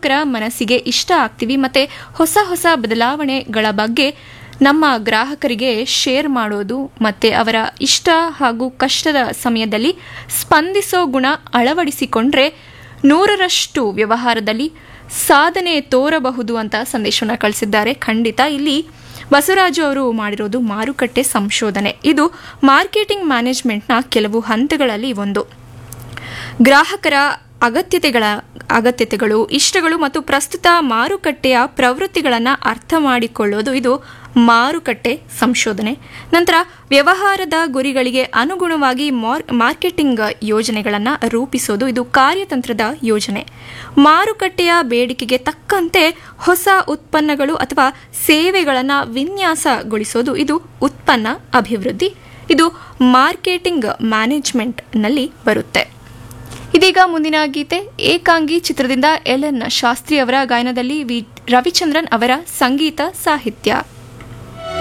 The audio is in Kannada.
ಗ್ರಾಹಕರ ಮನಸ್ಸಿಗೆ ಇಷ್ಟ ಆಗ್ತೀವಿ ಮತ್ತು ಹೊಸ ಹೊಸ ಬದಲಾವಣೆಗಳ ಬಗ್ಗೆ ನಮ್ಮ ಗ್ರಾಹಕರಿಗೆ ಶೇರ್ ಮಾಡೋದು ಮತ್ತು ಅವರ ಇಷ್ಟ ಹಾಗೂ ಕಷ್ಟದ ಸಮಯದಲ್ಲಿ ಸ್ಪಂದಿಸೋ ಗುಣ ಅಳವಡಿಸಿಕೊಂಡ್ರೆ ನೂರರಷ್ಟು ವ್ಯವಹಾರದಲ್ಲಿ ಸಾಧನೆ ತೋರಬಹುದು ಅಂತ ಸಂದೇಶವನ್ನು ಕಳಿಸಿದ್ದಾರೆ ಖಂಡಿತ ಇಲ್ಲಿ ಬಸವರಾಜು ಅವರು ಮಾಡಿರೋದು ಮಾರುಕಟ್ಟೆ ಸಂಶೋಧನೆ ಇದು ಮಾರ್ಕೆಟಿಂಗ್ ಮ್ಯಾನೇಜ್ಮೆಂಟ್ನ ಕೆಲವು ಹಂತಗಳಲ್ಲಿ ಒಂದು ಗ್ರಾಹಕರ ಅಗತ್ಯತೆಗಳ ಅಗತ್ಯತೆಗಳು ಇಷ್ಟಗಳು ಮತ್ತು ಪ್ರಸ್ತುತ ಮಾರುಕಟ್ಟೆಯ ಪ್ರವೃತ್ತಿಗಳನ್ನು ಅರ್ಥ ಮಾಡಿಕೊಳ್ಳೋದು ಇದು ಮಾರುಕಟ್ಟೆ ಸಂಶೋಧನೆ ನಂತರ ವ್ಯವಹಾರದ ಗುರಿಗಳಿಗೆ ಅನುಗುಣವಾಗಿ ಮಾರ್ ಮಾರ್ಕೆಟಿಂಗ್ ಯೋಜನೆಗಳನ್ನು ರೂಪಿಸೋದು ಇದು ಕಾರ್ಯತಂತ್ರದ ಯೋಜನೆ ಮಾರುಕಟ್ಟೆಯ ಬೇಡಿಕೆಗೆ ತಕ್ಕಂತೆ ಹೊಸ ಉತ್ಪನ್ನಗಳು ಅಥವಾ ಸೇವೆಗಳನ್ನು ವಿನ್ಯಾಸಗೊಳಿಸೋದು ಇದು ಉತ್ಪನ್ನ ಅಭಿವೃದ್ಧಿ ಇದು ಮಾರ್ಕೆಟಿಂಗ್ ಮ್ಯಾನೇಜ್ಮೆಂಟ್ನಲ್ಲಿ ಬರುತ್ತೆ ಇದೀಗ ಮುಂದಿನ ಗೀತೆ ಏಕಾಂಗಿ ಚಿತ್ರದಿಂದ ಎಲ್ ಎನ್ ಶಾಸ್ತ್ರಿ ಅವರ ಗಾಯನದಲ್ಲಿ ವಿ ರವಿಚಂದ್ರನ್ ಅವರ ಸಂಗೀತ ಸಾಹಿತ್ಯ